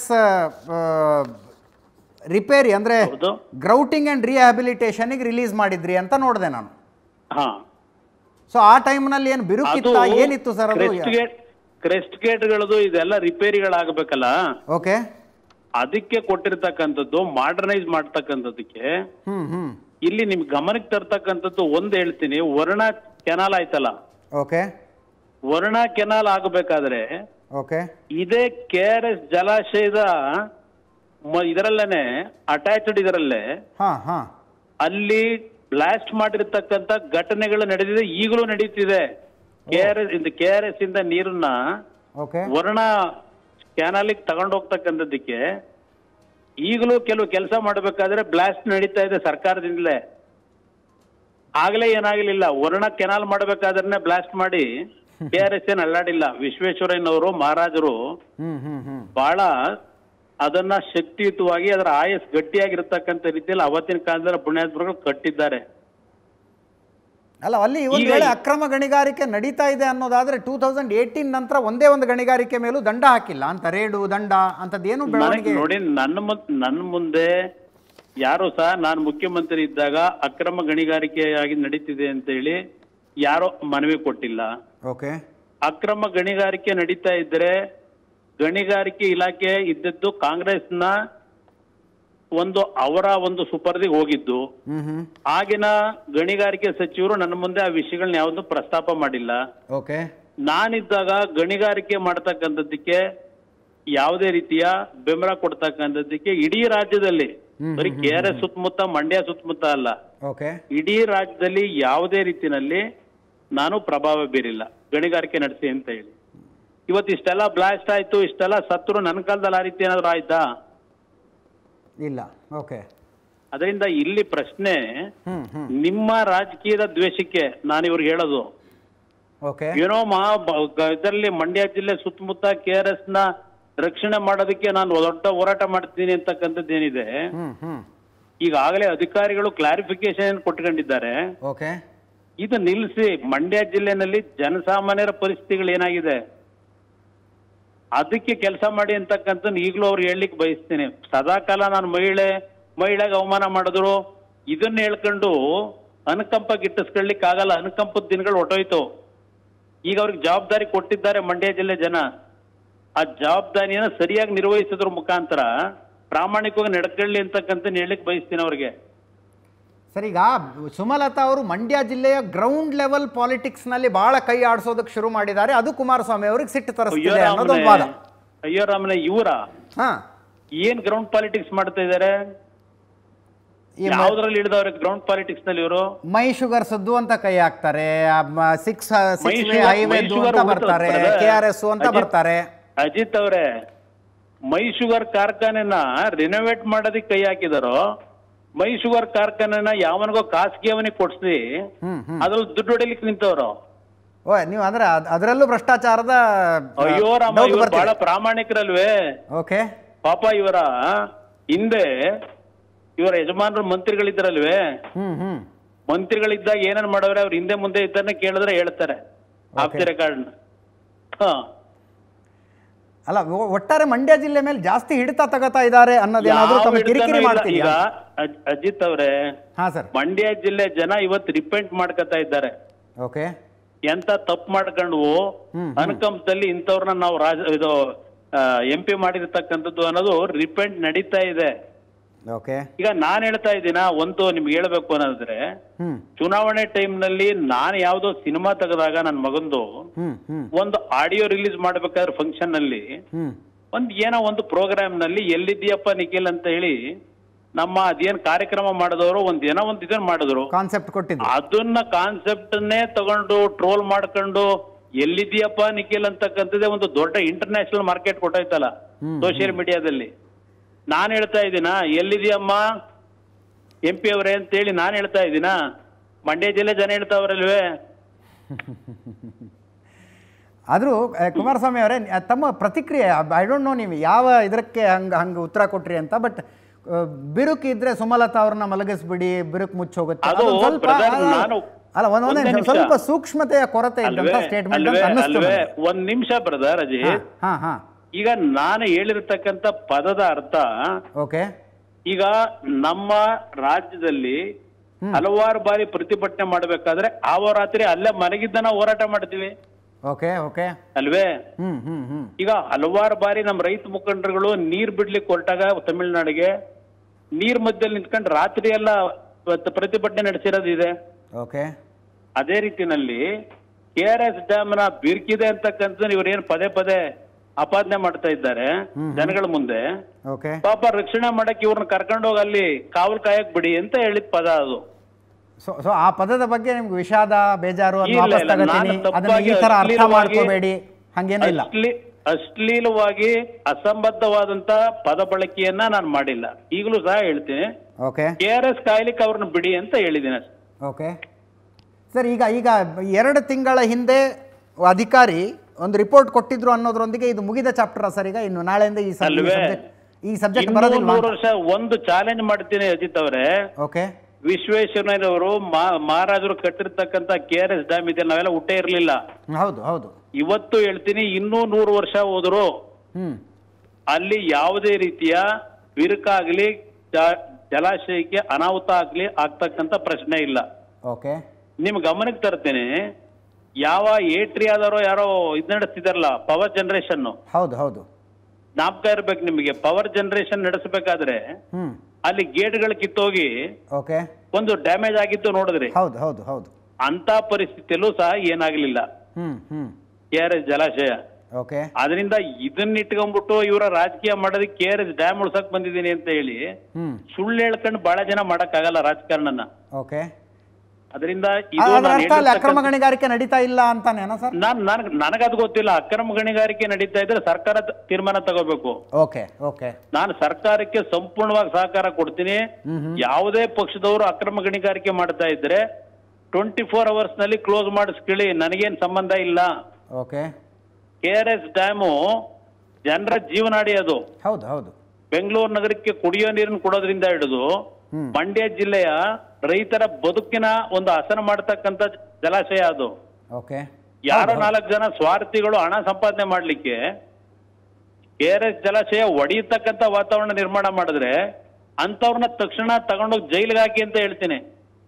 ರಿಪೇರಿ ಅಂದ್ರೆ ಹೌದು ಗ್ರೌಟಿಂಗ್ ಅಂಡ್ ರಿಹ್ಯಾಬಿಲಿಟೇಷನ್ಗೆ ರಿಲೀಸ್ ಮಾಡಿದ್ರಿ ಅಂತ ನೋಡಿದೆ ನಾನು ಹಾ ಸೊ ಆ ಟೈಮ್ನಲ್ಲಿ ಏನು ಅದು ಬಿರುಕಿತ್ತ ಏನಿತ್ತು ಸರ್ ಅದು ಕ್ರೆಸ್ಟ್ ಗೇಟ್ ಕ್ರೆಸ್ಟ್ ಗೇಟ್ಗಳದು ಇದೆಲ್ಲ ರಿಪೇರಿಗಳಾಗಬೇಕಲ್ಲ ಓಕೆ ಅದಕ್ಕೆ ಕೊಟ್ಟಿರ್ತಕ್ಕಂಥದ್ದು ಮಾಡರ್ನೈಸ್ ಮಾಡ್ತಕ್ಕಂಥದ್ದಕ್ಕೆ ಹ್ಮ್ ಹ್ಮ್ ಇಲ್ಲಿ ನಿಮ್ ಗಮನಕ್ಕೆ ತರ್ತಕ್ಕಂಥದ್ದು ಒಂದ್ ಹೇಳ್ತೀನಿ ವರ್ಣ ಕೆನಾಲ್ ಆಯ್ತಲ್ಲ ಓಕೆ ವರ್ಣ ಕೆನಾಲ್ ಆಗಬೇಕಾದ್ರೆ ಓಕೆ ಇದೇ ಕೆ ಆರ್ ಎಸ್ ಜಲಾಶಯದ ಮ- ಇದರಲ್ಲೇನೆ ಅಟ್ಯಾಚ್ಡ್ ಇದರಲ್ಲೇ ಹಾ ಹಾ ಅಲ್ಲಿ ಬ್ಲಾಸ್ಟ್ ಮಾಡಿರ್ತಕ್ಕಂಥ ಘಟನೆಗಳು ನಡೆದಿದೆ ಈಗಲೂ ನಡೀತಿದೆ ಕೆ ಆರ್ ಎಸ್ ಇಂದ ಕೆ ಆರ್ ಎಸ್ ಇಂದ ನೀರನ್ನ ಓಕೆ ವರ್ಣ ಕ್ಯಾನಲಿಗೆ ತಗೊಂಡೋಗ್ತಕ್ಕಂಥದ್ದಕ್ಕೆ ಈಗಲೂ ಕೆಲವು ಕೆಲಸ ಮಾಡಬೇಕಾದ್ರೆ ಬ್ಲಾಸ್ಟ್ ನಡೀತಾ ಇದೆ ಸರ್ಕಾರದಿಂದಲೇ ಆಗ್ಲೇ ಏನಾಗಲಿಲ್ಲ ವರ್ಣ ಕೆನಾಲ್ ಮಾಡಬೇಕಾದ್ರೆ ಬ್ಲಾಸ್ಟ್ ಮಾಡಿ ಕೆ ಆರ್ ಎಸ್ ಏನ್ ಅಲ್ಲಾಡಿಲ್ಲ ವಿಶ್ವೇಶ್ವರಯ್ಯನವರು ಮಹಾರಾಜರು ಹ್ಮ್ ಹ್ಮ್ ಹ್ಮ್ ಬಹಳ ಅದನ್ನ ಶಕ್ತಿಯುತವಾಗಿ ಅದರ ಆಯಸ್ ಗಟ್ಟಿಯಾಗಿರ್ತಕ್ಕಂಥ ರೀತಿಯಲ್ಲಿ ಅವತ್ತಿನ ಕಾಲದಲ್ಲಿ ಪುಣ್ಯಾತ್ಮಗಳು ಕಟ್ಟಿದ್ದಾರೆ ಅಲ್ಲ ಅಲ್ಲಿ ಒಂದು ಈಗ ವೇಳೆ ಈ- ಅಕ್ರಮ ಗಣಿಗಾರಿಕೆ ನಡೀತಾ ಇದೆ ಅನ್ನೋದಾದ್ರೆ ಟೂ ತೌಸಂಡ್ ಏಯ್ಟೀನ್ ನಂತರ ಒಂದೇ ಒಂದು ಗಣಿಗಾರಿಕೆ ಮೇಲೂ ದಂಡ ಹಾಕಿಲ್ಲ ಅಂತ ರೇಡು ದಂಡ ಅಂತದ್ದೇನು ನನಗೆ ಬೆಳವಣಿಗೆ ನೋಡಿ ನನ್ನ ಮುನ್- ನನ್ನ ಮುಂದೆ ಯಾರು ಸಹ ನಾನು ಮುಖ್ಯಮಂತ್ರಿ ಇದ್ದಾಗ ಅಕ್ರಮ ಗಣಿಗಾರಿಕೆಯಾಗಿ ನಡೀತಿದೆ ಅಂತ ಹೇಳಿ ಯಾರೋ ಮನವಿ ಕೊಟ್ಟಿಲ್ಲ ಓಕೆ ಅಕ್ರಮ ಗಣಿಗಾರಿಕೆ ನಡೀತಾ ಇದ್ರೆ ಗಣಿಗಾರಿಕೆ ಇಲಾಖೆ ಇದ್ದದ್ದು ಕಾಂಗ್ರೆಸ್ನ ಒಂದು ಅವರ ಒಂದು ಸುಪರ್ದಿಗೆ ಹೋಗಿದ್ದು ಹ್ಮ್ ಹ್ಮ್ ಆಗಿನ ಗಣಿಗಾರಿಕೆ ಸಚಿವರು ನನ್ನ ಮುಂದೆ ಆ ವಿಷಯಗಳನ್ನ ಯಾವುದು ಪ್ರಸ್ತಾಪ ಮಾಡಿಲ್ಲ ಓಕೆ ನಾನಿದ್ದಾಗ ಗಣಿಗಾರಿಕೆ ಮಾಡ್ತಕ್ಕಂಥದ್ದಕ್ಕೆ ಯಾವುದೇ ರೀತಿಯ ಬೆಂಬಲ ಕೊಡ್ತಕ್ಕಂಥದ್ದಕ್ಕೆ ಇಡೀ ರಾಜ್ಯದಲ್ಲಿ ಬರೀ ಕೆ ಆರ್ ಎಸ್ ಸುತ್ತಮುತ್ತ ಮಂಡ್ಯ ಸುತ್ತಮುತ್ತ ಅಲ್ಲ ಓಕೆ ಇಡೀ ರಾಜ್ಯದಲ್ಲಿ ಯಾವುದೇ ರೀತಿನಲ್ಲಿ ನಾನು ಪ್ರಭಾವ ಬೀರಿಲ್ಲ ಗಣಿಗಾರಿಕೆ ನಡೆಸಿ ಅಂತ ಹೇಳಿ ಇವತ್ತು ಇಷ್ಟೆಲ್ಲ ಬ್ಲಾಸ್ಟ್ ಆಯ್ತು ಇಷ್ಟೆಲ್ಲ ಸತ್ರು ನನ್ನ ಕಾಲದಲ್ಲಿ ಆ ರೀತಿ ಏನಾದ್ರು ಆಯ್ತಾ ಇಲ್ಲ ಓಕೆ ಅದರಿಂದ ಇಲ್ಲಿ ಪ್ರಶ್ನೆ ಹ್ಮ್ ಹ್ಮ್ ನಿಮ್ಮ ರಾಜಕೀಯದ ದ್ವೇಷಕ್ಕೆ ನಾನು ಇವ್ರಿಗೆ ಹೇಳೋದು ಓಕೆ ಏನೋ ಮಹಾ ಇದರಲ್ಲಿ ಮಂಡ್ಯ ಜಿಲ್ಲೆ ಸುತ್ತಮುತ್ತ ಕೆ ಆರ್ ಎಸ್ ನ ರಕ್ಷಣೆ ಮಾಡೋದಕ್ಕೆ ನಾನು ದೊಡ್ಡ ಹೋರಾಟ ಮಾಡ್ತೀನಿ ಅಂತಕ್ಕಂಥದ್ದು ಏನಿದೆ ಹ್ಮ್ ಹ್ಮ್ ಈಗಾಗಲೇ ಅಧಿಕಾರಿಗಳು ಕ್ಲಾರಿಫಿಕೇಶನ್ ಕೊಟ್ಕೊಂಡಿದ್ದಾರೆ ಓಕೆ ಇದು ನಿಲ್ಲಿಸಿ ಮಂಡ್ಯ ಜಿಲ್ಲೆನಲ್ಲಿ ಜನಸಾಮಾನ್ಯರ ಪರಿಸ್ಥಿತಿಗಳು ಏನಾಗಿದೆ ಅದಕ್ಕೆ ಕೆಲಸ ಮಾಡಿ ಅಂತಕ್ಕಂಥ ಈಗಲೂ ಅವ್ರು ಹೇಳಲಿಕ್ಕೆ ಬಯಸ್ತೀನಿ ಸದಾಕಾಲ ನಾನು ಮಹಿಳೆ ಮಹಿಳೆಗೆ ಅವಮಾನ ಮಾಡಿದ್ರು ಇದನ್ನ ಹೇಳ್ಕೊಂಡು ಅನುಕಂಪ ಗಿಟ್ಟಿಸ್ಕೊಳ್ಳಿಕ್ಕೆ ಆಗಲ್ಲ ಅನುಕಂಪದ ದಿನಗಳು ಹೊಟ್ಟೋಯ್ತು ಈಗ ಅವ್ರಿಗೆ ಜವಾಬ್ದಾರಿ ಕೊಟ್ಟಿದ್ದಾರೆ ಮಂಡ್ಯ ಜಿಲ್ಲೆ ಜನ ಆ ಜವಾಬ್ದಾರಿಯನ್ನ ಸರಿಯಾಗಿ ನಿರ್ವಹಿಸೋದ್ರ ಮುಖಾಂತರ ಪ್ರಾಮಾಣಿಕವಾಗಿ ನಡ್ಕೊಳ್ಳಿ ಅಂತಕ್ಕಂಥ ಹೇಳಲಿಕ್ಕೆ ಬಯಸ್ತೀನಿ ಅವ್ರಿಗೆ ಸರ್ ಈಗ ಸುಮಲತಾ ಅವರು ಮಂಡ್ಯ ಜಿಲ್ಲೆಯ ಗ್ರೌಂಡ್ ಲೆವೆಲ್ ಪಾಲಿಟಿಕ್ಸ್ನಲ್ಲಿ ಬಹಳ ಕೈ ಆಡಿಸೋದಕ್ಕೆ ಶುರು ಮಾಡಿದ್ದಾರೆ ಅದು ಕುಮಾರಸ್ವಾಮಿ ಅವರಿಗೆ ಸಿಟ್ಟು ಅಯ್ಯೋ ತರಿಸ್ತಿದೆ ಅನ್ನೋದೊಂದು ವಾದ ರಾಮನೆ ಅಯ್ಯೋ ರಾಮನೆ ಇವರ ಹಾ ಏನ್ ಗ್ರೌಂಡ್ ಪಾಲಿಟಿಕ್ಸ್ ಮಾಡ್ತಾ ಇದ್ದಾರೆ ಈ ಮ- ಯಾವ್ದ್ರಲ್ಲಿ ಹಿಡಿದವ್ರೆ ಗ್ರೌಂಡ್ ಪಾಲಿಟಿಕ್ಸ್ ನಲ್ಲಿ ಇವರು ಮೈ ಶುಗರ್ ಸದ್ದು ಅಂತ ಕೈ ಹಾಕ್ತಾರೆ ಸಿಕ್ಸ್ ಮೈ ಸಿಕ್ಸ್ ಶುಗರ್- ಹೈವೇ ಮೈ ಶುಗರ್ ಅಂತ ಉಳಿತದೆ ಬರ್ತಾರೆ brother. ಕೆ ಆರ್ ಎಸ್ ಅಂತ ಅಜಿತ್- ಬರ್ತಾರೆ ಅಜಿತ್ ಅವರೇ ಮೈ ಶುಗರ್ ಕಾರ್ಖಾನೆನ ರಿನೋವೇಟ್ ಮಾಡೋದಕ್ಕೆ ಕೈ ಹಾಕಿದಾರೋ ಮೈ ಶುಗರ್ ಕಾರ್ಖಾನೆನ ಯಾವನಿಗೋ ಖಾಸಗಿ ಅವನಿಗೆ ಕೊಡ್ಸಿ ಹ್ಮ್ ಹ್ಮ್ ಅದ್ರಲ್ಲಿ ದುಡ್ಡು ಹೊಡಿಲಿಕ್ಕೆ ನಿಂತವ್ರು ಓ ನೀವು ಅಂದ್ರೆ ಅದ್- ಅದರಲ್ಲೂ ಭ್ರಷ್ಟಾಚಾರದ ಅಯ್ಯೋ ರಾಮ ಡೌಟ್ ಇವ್ರು ಬರ್ತಿದೆ. ಬಹಳ ಪ್ರಾಮಾಣಿಕರಲ್ವೇ ಓಕೆ ಪಾಪ ಇವರ ಹಿಂದೆ ಇವರ ಯಜಮಾನರು ಮಂತ್ರಿಗಳಿದ್ರಲ್ವೇ ಹ್ಮ್ ಹ್ಮ್ ಮಂತ್ರಿಗಳಿದ್ದಾಗ ಏನೇನ್ ಮಾಡವ್ರೆ ಅವ್ರ ಹಿಂದೆ ಮುಂದೆ ಇದ್ದನ್ನ ಕೇಳಿದ್ರೆ ಹೇಳ್ತಾರೆ ಆಫ್ ದಿ ರೆಕಾರ್ಡ್ ಹಾ ಅಲ್ಲ ಒ- ಒಟ್ಟಾರೆ ಮಂಡ್ಯ ಜಿಲ್ಲೆ ಮೇಲೆ ಜಾಸ್ತಿ ಹಿಡಿತ ತಗೋತಾ ಇದ್ದಾರೆ ಅನ್ನೋದೇನಾದ್ರೂ ಯಾವ ತಮ್ಮ ಕಿರಿಕಿರಿ ಹಿಡ್ತಾನೂ ಇಲ್ಲ. ಮಾಡ್ತಿದ್ಯಾ ಈಗ ಅಜ್- ಅಜಿತ್ ಅವರೇ ಹಾ ಸರ್ ಮಂಡ್ಯ ಜಿಲ್ಲೆ ಜನ ಇವತ್ತು ರಿಪೆಂಟ್ ಮಾಡ್ಕೊತಾ ಇದ್ದಾರೆ ಓಕೆ ಎಂತ ತಪ್ಪು ಮಾಡ್ಕೊಂಡು ಹ್ಮ್, ಅನುಕಂಪದಲ್ಲಿ ಇಂಥವ್ರನ್ನ ನಾವು ರಾಜ ಇದು ಎಂ ಪಿ ಮಾಡಿರ್ತಕ್ಕಂಥದ್ದು ಅನ್ನೋದು ರಿಪೆಂಟ್ ನಡೀತಾ ಇದೆ ಓಕೆ ಈಗ ನಾನ್ ಹೇಳ್ತಾ ಇದ್ದೀನ ಒಂದು ನಿಮ್ಗೆ ಹೇಳ್ಬೇಕು ಅನ್ನೋದ್ರೆ ಹ್ಮ್ ಚುನಾವಣೆ ಟೈಮ್ ನಲ್ಲಿ ನಾನು ಯಾವ್ದೋ ಸಿನಿಮಾ ತೆಗೆದಾಗ ನನ್ನ ಮಗಂದು ಹ್ಮ್ ಹ್ಮ್ ಒಂದು ಆಡಿಯೋ ರಿಲೀಸ್ ಮಾಡ್ಬೇಕಾದ್ರೆ ಫಂಕ್ಷನ್ ನಲ್ಲಿ ಹ್ಮ್ ಒಂದ್ ಏನೋ ಒಂದು ಪ್ರೋಗ್ರಾಮ್ ನಲ್ಲಿ ಎಲ್ಲಿದ್ದೀಯಪ್ಪ ನಿಖಿಲ್ ಅಂತ ಹೇಳಿ ನಮ್ಮ ಅದೇನ್ ಕಾರ್ಯಕ್ರಮ ಮಾಡಿದವರು ಒಂದ್ ಏನೋ ಒಂದ್ ಇದನ್ನ ಮಾಡಿದ್ರು ಕಾನ್ಸೆಪ್ಟ್ ಕೊಟ್ಟಿದ್ದು ಅದನ್ನ ಕಾನ್ಸೆಪ್ಟ್ ನೇ ತಗೊಂಡು ಟ್ರೋಲ್ ಮಾಡ್ಕೊಂಡು ಎಲ್ಲಿದ್ದೀಯಪ್ಪ ನಿಖಿಲ್ ಅಂತಕ್ಕಂಥದ್ದೇ ಒಂದು ದೊಡ್ಡ ಇಂಟರ್ನ್ಯಾಷನಲ್ ಮಾರ್ಕೆಟ್ ಕೊಟ್ಟೈತಲ್ಲ ಹ್ಮ್, ಸೋಷಿಯಲ್ ಮೀಡಿಯಾದಲ್ಲಿ ನಾನ್ ಹೇಳ್ತಾ ಇದ್ದೀನ ಎಲ್ಲಿದೆಯಮ್ಮ ಎಂ ಪಿ ಅವರೇ ಅಂತೇಳಿ ನಾನ್ ಹೇಳ್ತಾ ಇದ್ದೀನ ಮಂಡ್ಯ ಜಿಲ್ಲೆ ಜನ ಹೇಳ್ತಾವ್ರಲ್ವೇ ಆದರೂ ಕುಮಾರಸ್ವಾಮಿ ಅವರೇ ನ- ತಮ್ಮ ಪ್ರತಿಕ್ರಿಯೆ ಐ ಡೋಂಟ್ ನೋ ನೀವು ಯಾವ ಇದಕ್ಕೆ ಹಂಗೆ ಹಂಗೆ ಉತ್ತರ ಕೊಟ್ರಿ ಅಂತ ಬಟ್ ಬಿರುಕು ಇದ್ರೆ ಸುಮಲತಾ ಅವ್ರನ್ನ ಮಲಗಿಸ್ಬಿಡಿ ಬಿರುಕು ಮುಚ್ಚೋಗುತ್ತೆ ಅದು ಅದೊಂದ್ ಸ್ವಲ್ಪ brother, ಅಲ್ಲ, ನಾನು- ಅಲ್ಲ ಒಂದ್ ಒಂದೇ ಒಂದೇ ನಿಮಿಷ, ನಿಮಿಷ. ಸ್ವಲ್ಪ ಸೂಕ್ಷ್ಮತೆಯ ಕೊರತೆ ಇದ್ದಂತ ಅಲ್ವೇ ಸ್ಟೇಟ್ಮೆಂಟ್ ಅಲ್ವೇ ಅಂತ ಅನ್ನಿಸ್ತು ಅಲ್ವೇ ನನಗೆ. ಒಂದ್ ನಿಮಿಷ ಬ್ರದರ್ ಅಜಿ ಹಾ ಹಾ ಈಗ ನಾನು ಹೇಳಿರ್ತಕ್ಕಂಥ ಪದದ ಅರ್ಥ ಓಕೆ ಈಗ ನಮ್ಮ ರಾಜ್ಯದಲ್ಲಿ ಹಲವಾರು ಬಾರಿ ಪ್ರತಿಭಟನೆ ಮಾಡ್ಬೇಕಾದ್ರೆ ಆವ ರಾತ್ರಿ ಅಲ್ಲೇ ಮನೆಗಿದ್ದನ ಹೋರಾಟ ಮಾಡ್ತೀವಿ ಓಕೆ ಓಕೆ ಅಲ್ವೇ ಹ್ಮ್ ಹ್ಮ್ ಹ್ಮ್ ಈಗ ಹಲವಾರು ಬಾರಿ ನಮ್ಮ ರೈತ ಮುಖಂಡರುಗಳು ನೀರ್ ಬಿಡ್ಲಿಕ್ಕೆ ಹೊರಟಾಗ ತಮಿಳ್ನಾಡಿಗೆ ನೀರ್ ಮಧ್ಯದಲ್ಲಿ ನಿಂತ್ಕೊಂಡು ರಾತ್ರಿ ಎಲ್ಲ ಇವತ್ತು ಪ್ರತಿಭಟನೆ ನಡೆಸಿರೋದು ಇದೆ ಓಕೆ ಅದೇ ರೀತಿನಲ್ಲಿ ಕೆ ಆರ್ ಎಸ್ ಡ್ಯಾಮ್ ನ ಬಿರ್ಕಿದೆ ಅಂತಕ್ಕಂಥ ಇವ್ರೇನ್ ಪದೇ ಪದೇ ಆಪಾದನೆ ಮಾಡ್ತಾ ಇದ್ದಾರೆ ಜನಗಳ ಮುಂದೆ ಓಕೆ ಪಾಪ ರಕ್ಷಣೆ ಮಾಡಕ್ ಇವ್ರನ್ನ ಕರ್ಕೊಂಡು ಹೋಗಿ ಅಲ್ಲಿ ಕಾವಲ್ ಕಾಯಕ್ ಬಿಡಿ ಅಂತ ಹೇಳಿದ ಪದ ಅದು ಸೊ ಸೊ ಆ ಪದದ ಬಗ್ಗೆ ನಿಮ್ಗೆ ವಿಷಾದ ಬೇಜಾರು ಅದನ್ನ ಇಲ್ಲ, ವಾಪಸ್ ಇಲ್ಲ, ತಗೋತೀನಿ ನಾನು ಅದನ್ನ ತಪ್ಪಾಗಿ ಈ ತರ ಅರ್ಥ ಅಶ್ಲೀಲವಾಗಿ- ಮಾಡ್ಕೋಬೇಡಿ ಹಂಗೇನೂ ಇಲ್ಲ ಅಶ್ಲೀ ಅಶ್ಲೀಲವಾಗಿ ಅಸಂಬದ್ಧವಾದಂತ ಪದ ಬಳಕೆಯನ್ನ ನಾನು ಮಾಡಿಲ್ಲ ಈಗಲೂ ಸಹ ಹೇಳ್ತೀನಿ ಓಕೆ ಕೆ ಆರ್ ಎಸ್ ಕಾಯ್ಲಿಕ್ಕೆ ಅವ್ರನ್ನ ಬಿಡಿ ಅಂತ ಹೇಳಿದ್ದೀನಿ ಅಷ್ಟೇ ಓಕೆ ಸರ್ ಈಗ ಈಗ ಎರಡು ತಿಂಗಳ ಹಿಂದೆ ಅಧಿಕಾರಿ ಒಂದು ರಿಪೋರ್ಟ್ ಕೊಟ್ಟಿದ್ರು ಅನ್ನೋದ್ರೊಂದಿಗೆ ಇದು ಮುಗಿದ ಚಾಪ್ಟರ್ ಸರ್ ಈಗ ಇನ್ನು ನಾಳೆಯಿಂದ ಈ ಸಬ್- ಈ ಅಲ್ವೇ? ಸಬ್ಜೆಕ್ಟ್ ಈ ಸಬ್ಜೆಕ್ಟ್ ಇನ್ನೂ ಬರೋದಿಲ್ಲ ನೂರು ವರ್ಷ ಒಂದು ಚಾಲೆಂಜ್ ಮಾಡ್ತೀನಿ ಅಜಿತ್ ಅವರೇ ಓಕೆ ವಿಶ್ವೇಶ್ವರಯ್ಯನವರು ಮಾ- ಮಹಾರಾಜರು ಕಟ್ಟಿರ್ತಕ್ಕಂಥ ಕೆ ಆರ್ ಎಸ್ ಡ್ಯಾಮ್ ಇದೆ ನಾವೆಲ್ಲ ಹುಟ್ಟೇ ಇರಲಿಲ್ಲ ಹೌದು ಹೌದು ಇವತ್ತು ಹೇಳ್ತೀನಿ ಇನ್ನೂ ನೂರು ವರ್ಷ ಹೋದ್ರು ಹ್ಮ್ ಅಲ್ಲಿ ಯಾವುದೇ ರೀತಿಯ ಬಿರುಕಾಗ್ಲಿ ಜ- ಜಲಾಶಯಕ್ಕೆ ಅನಾಹುತ ಆಗ್ಲಿ ಆಗ್ತಕ್ಕಂಥ ಪ್ರಶ್ನೆ ಇಲ್ಲ ಓಕೆ ನಿಮ್ ಗಮನಕ್ಕೆ ತರ್ತೇನೆ ಯಾವ ಏಟ್ರಿ ಆದರೋ ಯಾರೋ ಇದ್ ನಡೆಸ್ತಿದಾರಲ್ಲ ಪವರ್ ಜನರೇಷನ್ ಹೌದು ಹೌದು ಜ್ಞಾಪಕ ಇರ್ಬೇಕು ನಿಮಗೆ ಪವರ್ ಜನರೇಷನ್ ನಡೆಸಬೇಕಾದ್ರೆ ಹ್ಮ್ ಅಲ್ಲಿ ಗೇಟ್ಗಳು ಕಿತ್ತೋಗಿ ಓಕೆ ಒಂದು ಡ್ಯಾಮೇಜ್ ಆಗಿತ್ತು ನೋಡಿದ್ರಿ ಹೌದು ಹೌದು ಹೌದು ಅಂತ ಪರಿಸ್ಥಿತಿಯಲ್ಲೂ ಸಹ ಏನಾಗ್ಲಿಲ್ಲ ಹ್ಮ್ ಹ್ಮ್ ಕೆ ಆರ್ ಎಸ್ ಜಲಾಶಯ ಓಕೆ ಅದರಿಂದ ಇದನ್ನ ಇಟ್ಕೊಂಡ್ಬಿಟ್ಟು ಇವರ ರಾಜಕೀಯ ಮಾಡೋದಕ್ಕೆ ಕೆ ಆರ್ ಎಸ್ ಡ್ಯಾಮ್ ಉಳ್ಸಕ್ ಬಂದಿದ್ದೀನಿ ಅಂತ ಹೇಳಿ ಹ್ಮ್ ಸುಳ್ಳು ಹೇಳ್ಕೊಂಡು ಬಹಳ ಜನ ಮಾಡಕ್ ಆಗಲ್ಲ ರಾಜಕಾರಣನ ಓಕೆ ಅದರಿಂದ ಇದು ಅದರ ನಾನು ಅರ್ಥ ಅಲ್ಲಿ ಅಕ್ರಮ ಹೇಳಿರ್ತಕ್ಕಂಥ- ಗಣಿಗಾರಿಕೆ ನಡೀತಾ ಇಲ್ಲ ಅಂತಾನೇನಾ ಸರ್ ನಾನ್ ನನ್ಗ್ ನನಗದು ಗೊತ್ತಿಲ್ಲ ಅಕ್ರಮ ಗಣಿಗಾರಿಕೆ ನಡೀತಾ ಇದ್ರೆ ಸರ್ಕಾರ ತ- ತೀರ್ಮಾನ ತಗೋಬೇಕು ಓಕೆ ಓಕೆ ನಾನು ಸರ್ಕಾರಕ್ಕೆ ಸಂಪೂರ್ಣವಾಗಿ ಸಹಕಾರ ಕೊಡ್ತೀನಿ ಹ್ಮ್ ಹ್ಮ್ ಯಾವುದೇ ಪಕ್ಷದವರು ಅಕ್ರಮ ಗಣಿಗಾರಿಕೆ ಮಾಡ್ತಾ ಇದ್ರೆ ಟ್ವೆಂಟಿ ಫೋರ್ ಅವರ್ಸ್ ನಲ್ಲಿ ಕ್ಲೋಸ್ ಮಾಡಿಸ್ಕೊಳ್ಳಿ ನನಗೇನ್ ಸಂಬಂಧ ಇಲ್ಲ okay K R S dam ಜನರ ಜೀವನಾಡಿ ಅದು ಹೌದು ಹೌದು ಬೆಂಗಳೂರು ನಗರಕ್ಕೆ ಕುಡಿಯೋ ನೀರನ್ನು ಕೊಡೋದ್ರಿಂದ ಹಿಡಿದು ಮಂಡ್ಯ ಜಿಲ್ಲೆಯ ರೈತರ ಬದುಕಿನ ಒಂದು ಹಸನ ಮಾಡತಕ್ಕಂತ ಜಲಾಶಯ ಅದು ಓಕೆ ಯಾರೋ ನಾಲ್ಕು ಜನ ಸ್ವಾರ್ಥಿಗಳು ಹಣ ಸಂಪಾದನೆ ಮಾಡ್ಲಿಕ್ಕೆ ಕೆ ಆರ್ ಎಸ್ ಜಲಾಶಯ ಒಡೆಯತಕ್ಕಂತ ವಾತಾವರಣ ನಿರ್ಮಾಣ ಮಾಡಿದ್ರೆ ಅಂತವ್ರನ್ನ ತಕ್ಷಣ ತಗೊಂಡೋಗಿ ಜೈಲಿಗೆ ಹಾಕಿ ಅಂತ ಹೇಳ್ತೀನಿ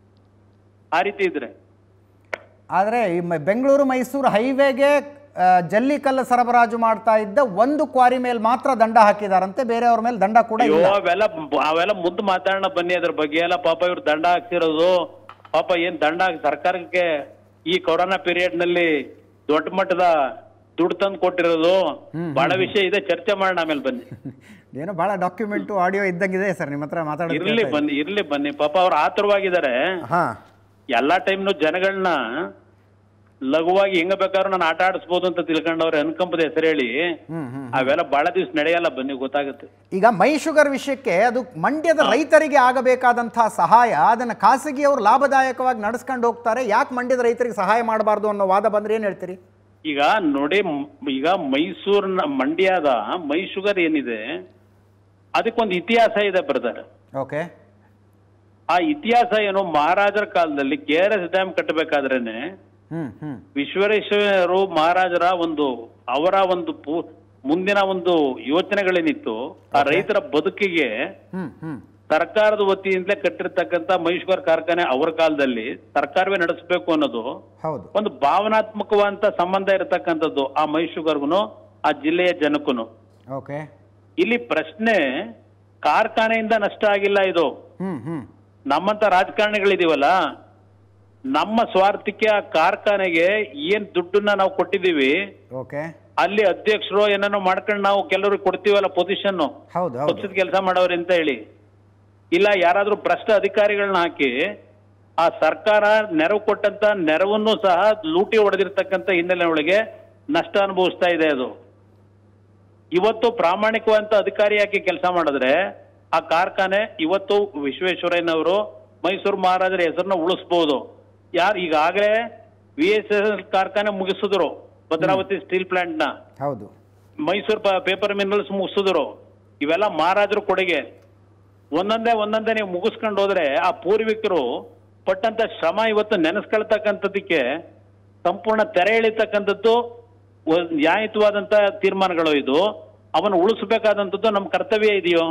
ಆ ರೀತಿ ಇದ್ರೆ ಆದರೆ ಈ ಮ- ಬೆಂಗಳೂರು ಮೈಸೂರು ಹೈವೇಗೆ ಆ, ಜಲ್ಲಿಕಲ್ಲು ಸರಬರಾಜು ಮಾಡ್ತಾ ಇದ್ದ ಒಂದು ಕ್ವಾರಿ ಮೇಲೆ ಮಾತ್ರ ದಂಡ ಹಾಕಿದಾರಂತೆ ಬೇರೆಯವ್ರ ಮೇಲೆ ದಂಡ ಕೂಡ ಅಯ್ಯೋ ಇಲ್ಲ ಅವೆಲ್ಲ ಅವೆಲ್ಲ ಮುಂದೆ ಮಾತಾಡೋಣ ಬನ್ನಿ ಅದ್ರ ಬಗ್ಗೆ ಎಲ್ಲ ಪಾಪ ಇವ್ರು ದಂಡ ಹಾಕ್ಸಿರೋದು ಪಾಪ ಏನ್ ದಂಡ ಹಾಕ್- ಸರ್ಕಾರಕ್ಕೆ ಈ ಕೊರೋನಾ ಪೀರಿಯಡ್ ನಲ್ಲಿ ದೊಡ್ಡ ಮಟ್ಟದ ದುಡ್ಡು ತಂದು ಕೊಟ್ಟಿರೋದು ಬಹಳ ವಿಷಯ ಇದೆ ಚರ್ಚೆ ಮಾಡೋಣ ಆಮೇಲೆ ಬನ್ನಿ ಏನೋ ಬಹಳ ಡಾಕ್ಯುಮೆಂಟು ಆಡಿಯೋ ಇದ್ದಂಗಿದೆ ಸರ್ ನಿಮ್ಮ ಹತ್ರ ಇರ್ಲಿ ಮಾತಾಡೋದು ಬನ್ನಿ ಇರ್ಲಿ ಬನ್ನಿ ಪಾಪ ಅವ್ರು ಆತುರವಾಗಿದ್ದಾರೆ ಹಾ ಎಲ್ಲಾ ಟೈಮ್ನು ಜನಗಳನ್ನ ಲಘುವಾಗಿ ಹೆಂಗ ಬೇಕಾದ್ರೂ ನಾನು ಆಟ ಆಡಿಸ್ಬೋದು ಅಂತ ತಿಳ್ಕೊಂಡವ್ರೆ ಅನ್ಕಂಪದ ಹೆಸರು ಹೇಳಿ ಹ್ಮ್ ಹ್ಮ್ ಅವೆಲ್ಲ ಬಹಳ ದಿವ್ಸ ನಡೆಯಲ್ಲ ಬನ್ನಿ ಗೊತ್ತಾಗುತ್ತೆ ಈಗ ಮೈ ಶುಗರ್ ವಿಷಯಕ್ಕೆ ಅದು ಮಂಡ್ಯದ ರೈತರಿಗೆ ಆಗಬೇಕಾದಂತಹ ಸಹಾಯ ಅದನ್ನು ಖಾಸಗಿಯವರು ಲಾಭದಾಯಕವಾಗಿ ನಡೆಸ್ಕೊಂಡು ಹೋಗ್ತಾರೆ ಯಾಕೆ ಮಂಡ್ಯದ ರೈತರಿಗೆ ಸಹಾಯ ಮಾಡಬಾರ್ದು ಅನ್ನೋ ವಾದ ಬಂದ್ರೆ ಏನು ಹೇಳ್ತೀರಿ ಈಗ ನೋಡಿ ಮ್- ಈಗ ಮೈಸೂರಿನ ಮಂಡ್ಯದ ಮೈ ಶುಗರ್ ಏನಿದೆ ಅದಕ್ಕೊಂದು ಇತಿಹಾಸ ಇದೆ ಬ್ರದರ್ ಓಕೆ ಆ ಇತಿಹಾಸ ಏನು ಮಹಾರಾಜರ ಕಾಲದಲ್ಲಿ ಕೆ ಆರ್ ಎಸ್ ಡ್ಯಾಮ್ ಕಟ್ಟಬೇಕಾದ್ರೇನೆ ಹ್ಮ್ ಹ್ಮ್ ವಿಶ್ವೇಶ್ವರರು ಮಹಾರಾಜರ ಒಂದು ಅವರ ಒಂದು ಪೂ- ಮುಂದಿನ ಒಂದು ಯೋಚನೆಗಳೇನಿತ್ತು ಆ ರೈತರ ಬದುಕಿಗೆ ಹ್ಮ್ ಹ್ಮ್ ಸರ್ಕಾರದ ವತಿಯಿಂದಲೇ ಕಟ್ಟಿರ್ತಕ್ಕಂತ ಮೈಸೂರು ಕಾರ್ಖಾನೆ ಅವರ ಕಾಲದಲ್ಲಿ ಸರ್ಕಾರವೇ ನಡೆಸಬೇಕು ಅನ್ನೋದು ಹೌದು ಒಂದು ಭಾವನಾತ್ಮಕವಾದಂತ ಸಂಬಂಧ ಇರತಕ್ಕಂಥದ್ದು ಆ ಮೈಸೂರ್ಗರ್ಗುನು ಆ ಜಿಲ್ಲೆಯ ಜನಕ್ಕೂನು ಓಕೆ ಇಲ್ಲಿ ಪ್ರಶ್ನೆ ಕಾರ್ಖಾನೆಯಿಂದ ನಷ್ಟ ಆಗಿಲ್ಲ ಇದು ಹ್ಮ್ ಹ್ಮ್ ನಮ್ಮಂತ ರಾಜಕಾರಣಿಗಳಿದೀವಲ್ಲ ನಮ್ಮ ಸ್ವಾರ್ಥಕ್ಕೆ ಆ ಕಾರ್ಖಾನೆಗೆ ಏನ್ ದುಡ್ಡನ್ನ ನಾವು ಕೊಟ್ಟಿದೀವಿ ಓಕೆ ಅಲ್ಲಿ ಅಧ್ಯಕ್ಷರು ಏನನ್ನೋ ಮಾಡ್ಕೊಂಡು ನಾವು ಕೆಲವ್ರಿಗೆ ಕೊಡ್ತೀವಲ್ಲ ಪೊಸಿಷನ್ ಹೌದು ಹೌದು ಪಕ್ಷದ ಕೆಲಸ ಮಾಡೋರು ಅಂತ ಹೇಳಿ ಇಲ್ಲ ಯಾರಾದ್ರೂ ಭ್ರಷ್ಟ ಅಧಿಕಾರಿಗಳನ್ನ ಹಾಕಿ ಆ ಸರ್ಕಾರ ನೆರವು ಕೊಟ್ಟಂತ ನೆರವನ್ನು ಸಹ ಲೂಟಿ ಹೊಡೆದಿರ್ತಕ್ಕಂಥ ಹಿನ್ನೆಲೆ ಒಳಗೆ ನಷ್ಟ ಅನುಭವಿಸ್ತಾ ಇದೆ ಅದು ಇವತ್ತು ಪ್ರಾಮಾಣಿಕವಂತ ಅಧಿಕಾರಿಯಾಗಿ ಕೆಲಸ ಮಾಡಿದ್ರೆ ಆ ಕಾರ್ಖಾನೆ ಇವತ್ತು ವಿಶ್ವೇಶ್ವರಯ್ಯನವರು ಮೈಸೂರು ಮಹಾರಾಜರ ಹೆಸರನ್ನ ಉಳಿಸ್ಬೋದು ಯಾರು ಈಗಾಗಲೇ ವಿ ಎಸ್ ಎಸ್ ಕಾರ್ಖಾನೆ ಮುಗಿಸಿದ್ರು ಭದ್ರಾವತಿ ಸ್ಟೀಲ್ ಪ್ಲಾಂಟ್ ನ ಹೌದು ಮೈಸೂರು ಪೇಪರ್ ಮಿನರಲ್ಸ್ ಮುಗಿಸಿದ್ರು ಇವೆಲ್ಲ ಮಹಾರಾಜರು ಕೊಡುಗೆ ಒಂದೊಂದೇ ಒಂದೊಂದೇ ನೀವು ಮುಗಿಸ್ಕೊಂಡು ಹೋದ್ರೆ ಆ ಪೂರ್ವಿಕರು ಪಟ್ಟಂತ ಶ್ರಮ ಇವತ್ತು ನೆನೆಸ್ಕೊಳ್ತಕ್ಕಂಥದ್ದಕ್ಕೆ ಸಂಪೂರ್ಣ ತೆರೆ ಎಳಿತಕ್ಕಂಥದ್ದು ಒಂದ್ ನ್ಯಾಯಯುತವಾದಂತ ತೀರ್ಮಾನಗಳು ಇದು ಅವನು ಉಳಿಸಬೇಕಾದಂಥದ್ದು ನಮ್ಮ ಕರ್ತವ್ಯ ಇದೆಯೋ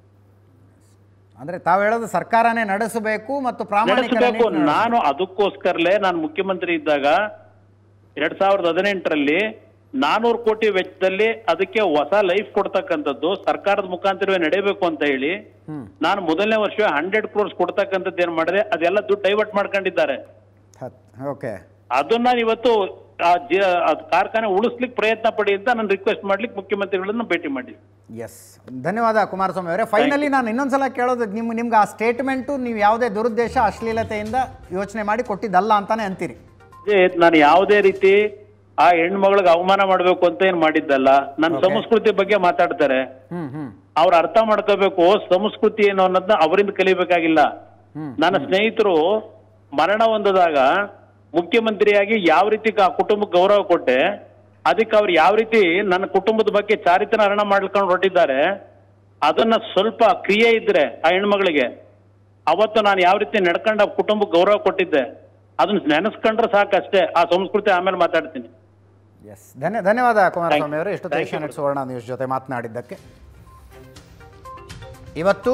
ಅಂದ್ರೆ ತಾವು ಹೇಳೋದು ಸರ್ಕಾರನೇ ನಡೆಸಬೇಕು ಮತ್ತು ಪ್ರಾಮಾಣಿಕ ನಡೆಸಬೇಕು ನೀತಿ ನಡೆಸಬೇಕು. ನಾನು ಅದಕ್ಕೋಸ್ಕರಲೇ ನಾನು ಮುಖ್ಯಮಂತ್ರಿ ಇದ್ದಾಗ ಎರಡ್ ಸಾವಿರದ ಹದಿನೆಂಟರಲ್ಲಿ ನಾನೂರು ಕೋಟಿ ವೆಚ್ಚದಲ್ಲಿ ಅದಕ್ಕೆ ಹೊಸ ಲೈಫ್ ಕೊಡ್ತಕ್ಕಂಥದ್ದು ಸರ್ಕಾರದ ಮುಖಾಂತರವೇ ನಡೆಯಬೇಕು ಅಂತ ಹೇಳಿ ಹ್ಮ್ ನಾನು ಮೊದಲನೇ ವರ್ಷ ಹಂಡ್ರೆಡ್ ಕ್ರೋರ್ಸ್ ಕೊಡ್ತಕ್ಕಂಥದ್ದು ಏನ್ ಮಾಡಿದೆ ಅದೆಲ್ಲ ದುಡ್ಡು ಡೈವರ್ಟ್ ಮಾಡ್ಕೊಂಡಿದ್ದಾರೆ ಹತ್ ಓಕೆ ಅದನ್ನ ಇವತ್ತು ಆ ಜಿ- ಆ ಕಾರ್ಖಾನೆ ಉಳಿಸ್ಲಿಕ್ಕೆ ಪ್ರಯತ್ನ ಪಡಿ ಅಂತ ನಾನು ರಿಕ್ವೆಸ್ಟ್ ಮಾಡ್ಲಿಕ್ಕೆ ಮುಖ್ಯಮಂತ್ರಿಗಳನ್ನ ಭೇಟಿ ಮಾಡಿ ಎಸ್ ಧನ್ಯವಾದ ಕುಮಾರಸ್ವಾಮಿ ಅವರೇ ಫೈನಲಿ ನಾನು ಇನ್ನೊಂದ್ಸಲ ಕೇಳೋದು ನಿಮ್ ನಿಮ್ಗೆ ಆ ಸ್ಟೇಟ್ಮೆಂಟು ನೀವು ಯಾವುದೇ ದುರುದ್ದೇಶ ಅಶ್ಲೀಲತೆಯಿಂದ ಯೋಚನೆ ಮಾಡಿ ಕೊಟ್ಟಿದ್ದಲ್ಲ ಅಂತಾನೆ ಅಂತೀರಿ ಅದೇ ನಾನು ಯಾವುದೇ ರೀತಿ ಆ ಹೆಣ್ಮಗಳಿಗೆ ಅವಮಾನ ಮಾಡ್ಬೇಕು ಅಂತ ಏನ್ ಮಾಡಿದ್ದಲ್ಲ ನನ್ನ Okay. ಸಂಸ್ಕೃತಿ ಬಗ್ಗೆ ಮಾತಾಡ್ತಾರೆ ಹ್ಮ್ ಹ್ಮ್ ಅವ್ರು ಅರ್ಥ ಮಾಡ್ಕೋಬೇಕು ಸಂಸ್ಕೃತಿ ಏನು ಅನ್ನೋದನ್ನ ಅವರಿಂದ ಕಲಿಬೇಕಾಗಿಲ್ಲ ಹ್ಮ್. ನನ್ನ ಸ್ನೇಹಿತರು ಮರಣ ಹೊಂದಿದಾಗ ಮುಖ್ಯಮಂತ್ರಿಯಾಗಿ ಯಾವ ರೀತಿ ಆ ಕುಟುಂಬಕ್ಕೆ ಗೌರವ ಕೊಟ್ಟೆ ಅದಕ್ಕೆ ಅವ್ರು ಯಾವ ರೀತಿ ನನ್ನ ಕುಟುಂಬದ ಬಗ್ಗೆ ಚಾರಿತ್ರ ಹರಣ ಮಾಡ್ಕೊಂಡು ಹೊರಟಿದ್ದಾರೆ ಅದನ್ನ ಸ್ವಲ್ಪ ಕ್ರಿಯೆ ಇದ್ರೆ ಆ ಹೆಣ್ಮಗಳಿಗೆ ಅವತ್ತು ನಾನು ಯಾವ ರೀತಿ ನಡ್ಕೊಂಡು ಆ ಕುಟುಂಬಕ್ಕೆ ಗೌರವ ಕೊಟ್ಟಿದ್ದೆ ಅದನ್ನ ನೆನೆಸ್ಕೊಂಡ್ರೆ ಸಾಕಷ್ಟೇ ಆ ಸಂಸ್ಕೃತಿ ಆಮೇಲೆ ಮಾತಾಡ್ತೀನಿ ಎಸ್ ಧನ್ಯ ಧನ್ಯವಾದ ಕುಮಾರಸ್ವಾಮಿ ಅವರು ಎಷ್ಟು Thank you, Asianet Suvarna news ಜೊತೆ ಮಾತನಾಡಿದ್ದಕ್ಕೆ ಇವತ್ತು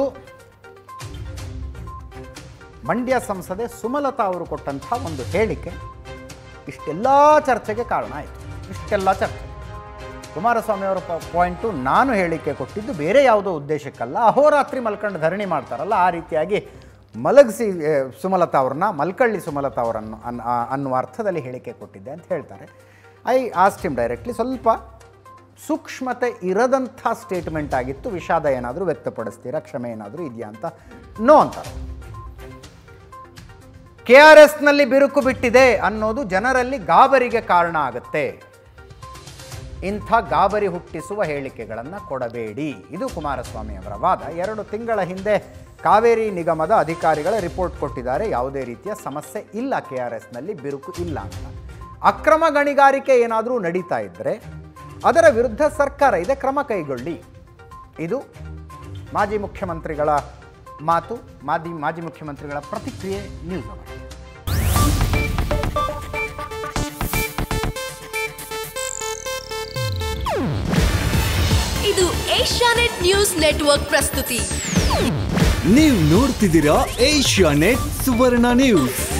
ಮಂಡ್ಯ ಸಂಸದೆ ಸುಮಲತಾ ಅವರು ಕೊಟ್ಟಂಥ ಒಂದು ಹೇಳಿಕೆ ಇಷ್ಟೆಲ್ಲ ಚರ್ಚೆಗೆ ಕಾರಣ ಆಯಿತು ಇಷ್ಟೆಲ್ಲ ಚರ್ಚೆ ಕುಮಾರಸ್ವಾಮಿ ಅವರ ಪಾಯಿಂಟು ನಾನು ಹೇಳಿಕೆ ಕೊಟ್ಟಿದ್ದು ಬೇರೆ ಯಾವುದೋ ಉದ್ದೇಶಕ್ಕಲ್ಲ ಅಹೋರಾತ್ರಿ ಮಲ್ಕೊಂಡು ಧರಣಿ ಮಾಡ್ತಾರಲ್ಲ ಆ ರೀತಿಯಾಗಿ ಮಲಗಿಸಿ ಆ, ಸುಮಲತಾ ಅವ್ರನ್ನ ಮಲ್ಕಳ್ಳಿ ಸುಮಲತಾ ಅವರನ್ನು ಅನ್ ಆ- ಅನ್ನುವ ಅರ್ಥದಲ್ಲಿ ಹೇಳಿಕೆ ಕೊಟ್ಟಿದ್ದೆ ಅಂತ ಹೇಳ್ತಾರೆ ಐ ಆಸ್ಟಿಮ್ ಡೈರೆಕ್ಟ್ಲಿ ಸ್ವಲ್ಪ ಸೂಕ್ಷ್ಮತೆ ಇರದಂಥ ಸ್ಟೇಟ್ಮೆಂಟ್ ಆಗಿತ್ತು ವಿಷಾದ ಏನಾದರೂ ವ್ಯಕ್ತಪಡಿಸ್ತೀರಾ ಕ್ಷಮೆ ಏನಾದರೂ ಇದೆಯಾ ಅಂತ ನೋ ಅಂತಾರೆ ಕೆ ಆರ್ ಎಸ್ನಲ್ಲಿ ಬಿರುಕು ಬಿಟ್ಟಿದೆ ಅನ್ನೋದು ಜನರಲ್ಲಿ ಗಾಬರಿಗೆ ಕಾರಣ ಆಗುತ್ತೆ ಇಂಥ ಗಾಬರಿ ಹುಟ್ಟಿಸುವ ಹೇಳಿಕೆಗಳನ್ನು ಕೊಡಬೇಡಿ ಇದು ಕುಮಾರಸ್ವಾಮಿ ಅವರ ವಾದ ಎರಡು ತಿಂಗಳ ಹಿಂದೆ ಕಾವೇರಿ ನಿಗಮದ ಅಧಿಕಾರಿಗಳ ರಿಪೋರ್ಟ್ ಕೊಟ್ಟಿದ್ದಾರೆ ಯಾವುದೇ ರೀತಿಯ ಸಮಸ್ಯೆ ಇಲ್ಲ ಕೆ ಆರ್ ಎಸ್ನಲ್ಲಿ ಬಿರುಕು ಇಲ್ಲ ಅಂತ ಅಕ್ರಮ ಗಣಿಗಾರಿಕೆ ಏನಾದರೂ ನಡೀತಾ ಇದ್ದರೆ ಅದರ ವಿರುದ್ಧ ಸರ್ಕಾರ ಇದೆ ಕ್ರಮ ಕೈಗೊಳ್ಳಿ ಇದು ಮಾಜಿ ಮುಖ್ಯಮಂತ್ರಿಗಳ ಮಾತು ಮಾಜಿ ಮಾಜಿ ಮುಖ್ಯಮಂತ್ರಿಗಳ ಪ್ರತಿಕ್ರಿಯೆ ನ್ಯೂಸ್ ಅವರು ಇದು ಏಷ್ಯಾನೆಟ್ ನ್ಯೂಸ್ ನೆಟ್ವರ್ಕ್ ಪ್ರಸ್ತುತಿ ನೀವು ನೋಡ್ತಿದ್ದೀರಾ ಏಷ್ಯಾ ನೆಟ್ ಸುವರ್ಣ ನ್ಯೂಸ್